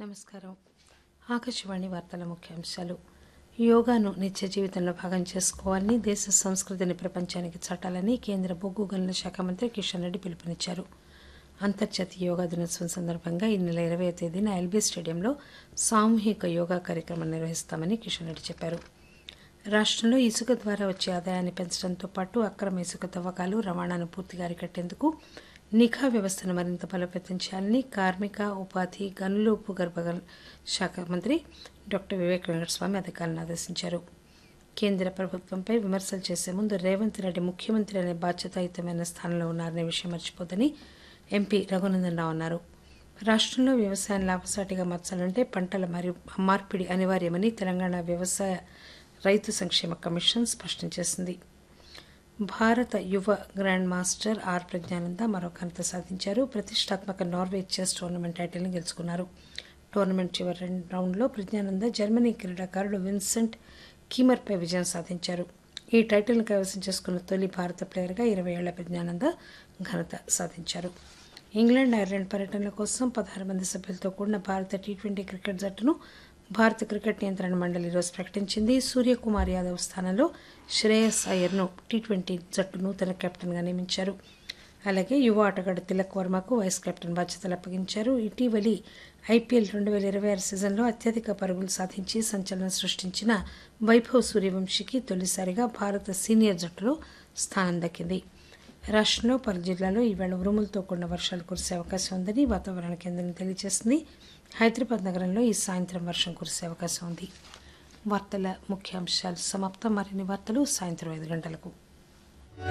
నమస్కారం ఆకాశవాణి వార్తల ముఖ్యాంశాలు యోగాను నిత్య జీవితంలో భాగం చేసుకోవాలని దేశ సంస్కృతిని ప్రపంచానికి చాటాలని కేంద్ర బొగ్గు గనుల శాఖ మంత్రి కిషన్ రెడ్డి పిలుపునిచ్చారు అంతర్జాతీయ యోగా దినోత్సవం సందర్భంగా ఈ నెల ఇరవై తేదీన ఎల్బీ స్టేడియంలో సామూహిక యోగా కార్యక్రమం నిర్వహిస్తామని కిషన్ రెడ్డి చెప్పారు రాష్ట్రంలో ఇసుక ద్వారా వచ్చే ఆదాయాన్ని పెంచడంతో పాటు అక్రమ ఇసుక తవ్వకాలు రవాణాను పూర్తిగా అరికట్టేందుకు నిఘా వ్యవస్థను మరింత బలోపేతం చేయాలని కార్మిక ఉపాధి గనులు భూగర్భ గనుల శాఖ మంత్రి డాక్టర్ వివేక్ వెంకటస్వామి అధికారులను ఆదేశించారు కేంద్ర ప్రభుత్వంపై విమర్శలు చేసే ముందు రేవంత్ రెడ్డి ముఖ్యమంత్రి అనే బాధ్యతాయుతమైన స్థానంలో ఉన్నారనే విషయం మర్చిపోదని ఎంపీ రఘునందన్ రావు అన్నారు రాష్ట్రంలో వ్యవసాయం లాభసాటిగా మార్చాలంటే పంటల మరియు మార్పిడి అనివార్యమని తెలంగాణ వ్యవసాయ రైతు సంక్షేమ కమిషన్ స్పష్టం చేసింది భారత యువ గ్రాండ్ మాస్టర్ ఆర్ ప్రజ్ఞానంద మరో ఘనత సాధించారు ప్రతిష్టాత్మక నార్వే చెస్ టోర్నమెంట్ టైటిల్ని గెలుచుకున్నారు టోర్నమెంట్ చివరి రెండు రౌండ్లో ప్రజ్ఞానంద జర్మనీ క్రీడాకారుడు విన్సెంట్ కీమర్పై విజయం సాధించారు ఈ టైటిల్ను కైవసం చేసుకున్న తొలి భారత ప్లేయర్గా ఇరవై ఏళ్ల ప్రజ్ఞానంద ఘనత సాధించారు ఇంగ్లాండ్ ఐర్లాండ్ పర్యటనల కోసం పదహారు మంది సభ్యులతో కూడిన భారత టీ ట్వంటీ క్రికెట్ జట్టును భారత క్రికెట్ నియంత్రణ మండలి ఈరోజు ప్రకటించింది సూర్యకుమార్ యాదవ్ స్థానంలో శ్రేయస్ అయ్యర్ను టీ ట్వంటీ జట్టు నూతన కెప్టెన్గా నియమించారు అలాగే యువ ఆటగాడు తిలక్ వర్మకు వైస్ కెప్టెన్ బాధ్యతలు అప్పగించారు ఇటీవలి ఐపీఎల్ రెండు వేల ఇరవై ఆరు సీజన్లో అత్యధిక పరుగులు సాధించి సంచలనం సృష్టించిన వైభవ్ సూర్యవంశీకి తొలిసారిగా భారత సీనియర్ జట్టులో స్థానం దక్కింది రాష్ట్రంలో పలు జిల్లాల్లో ఈవేళ ఉరుములతో కూడిన వర్షాలు కురిసే అవకాశం ఉందని వాతావరణ కేంద్రం తెలియజేసింది హైదరాబాద్ నగరంలో ఈ సాయంత్రం వర్షం కురిసే అవకాశం ఉంది వార్తల ముఖ్యాంశాలు సమాప్తం మరిన్ని వార్తలు సాయంత్రం ఐదు గంటలకు